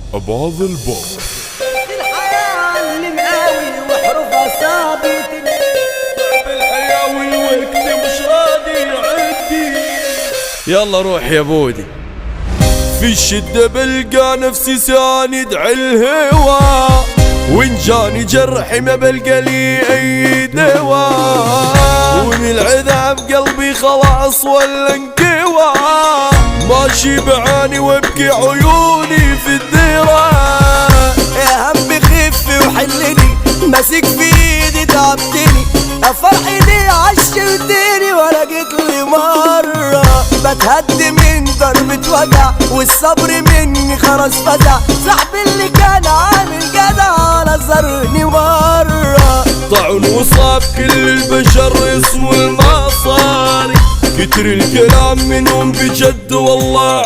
أباظ البوب الحياة اللي مقاوي وحروفها ثابت بالحياة والوقت مش راضي يعدي يلا روح يا بودي في الشدة بلقى نفسي ساند عالهوا وإن جاني جرح ما بلقى لي أي دواء ومن العذاب قلبي خلاص ولا انكوى ماشي بعاني وابكي عيوني في الديرة يا هم خف وحلني ماسك في ايدي تعبتني يا فرحي ليه عشرتني ولا جيت لي مرة بتهد من ضربة وجع والصبر مني خلاص فزع صاحبي اللي كان عامل جدع نظرني مرة طعن وصاب كل البشر اسمه المصاري كتر الكلام منهم بجد والله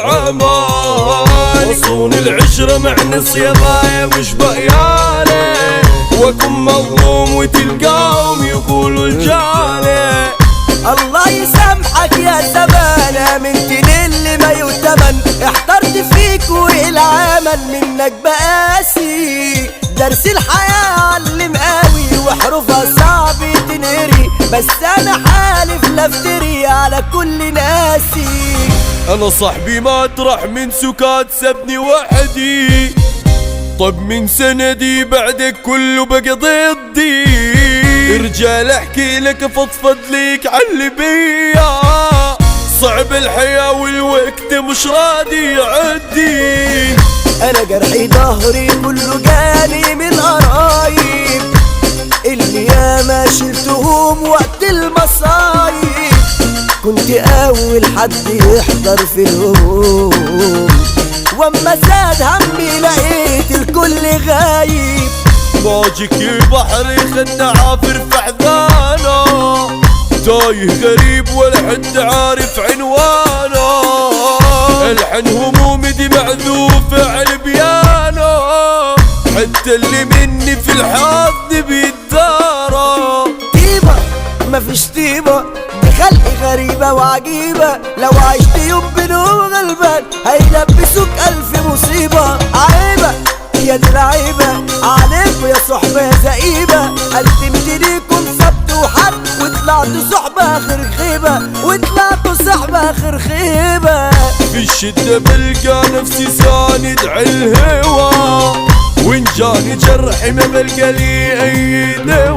عمال وصون العشرة مع نصيبايا مش بقيالي واكون مظلوم وتلقاهم يقولوا الجالي الله يسامحك يا زمان امنت اللي ما يؤتمن احترت فيك والعمل منك بقاسي درس الحياة علم قوي وحروفها صعب تنهري بس انا حالف لافتري على كل ناسي انا صاحبي ما اطرح من سكات سبني وحدي طب من سندي بعدك كله بقى ضدي رجال احكي لك فضفض ليك عاللي بيا صعب الحياة والوقت مش راضي يعدي انا جرحي ظهري كله جاني من قرايب اللي ياما شلتهم وقت المصايب كنت اول حد يحضر في الهموم واما زاد همي لقيت الكل غايب موجك بحري خدنا عافر في حذانه تايه غريب ولا حد عارف عنوانه الحن همومي دي معذوفة على البيانو حتى اللي مني في الحظ بيتدارى طيبة مفيش طيبة دي خلق غريبة وعجيبة لو عشت يوم بينهم غلبان هيلبسوك ألف مصيبة عيبة يا دي العيبة عليكوا يا صحبة يا زئيبة قدمت ليكم سبت وحد وطلعتوا صحبة آخر خيبة وطلعتوا صحبة آخر خيبة في الشدة بلقى نفسي ساند عالهوا وإن جاني جرحي ما بلقى لي أي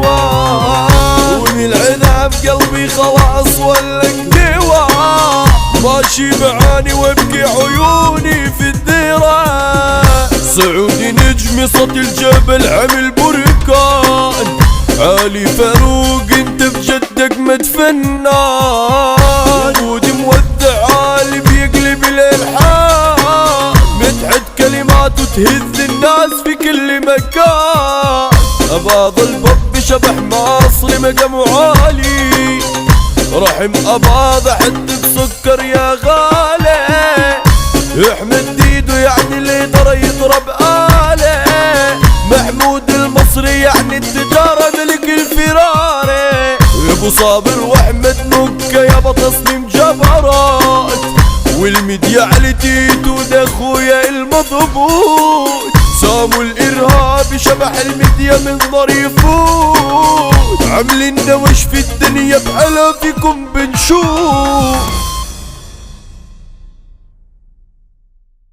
دواء ومن العذاب قلبي خلاص ولا انكوى ماشي بعاني وابكي عيوني في الديرة سعودي نجمي صوت الجبل عمل بركان علي فاروق انت بجدك مدفنان وجودي مودع عالي بيقلب الالحان متعد كلماته تهز الناس في كل مكان اباض البب شبح مصري مقام عالي رحم اباض حد بسكر يا غالي احمد ديدو يعني اللي ترى يضرب آله محمود المصري يعني التجارة ملك الفراري ابو صابر واحمد مكة يابا تصميم جبرات والميديا على تيتو ده اخويا المضبوط سامو الارهابي شبح الميديا من ظريفوت عاملين نوش في الدنيا بحلا فيكم بنشوف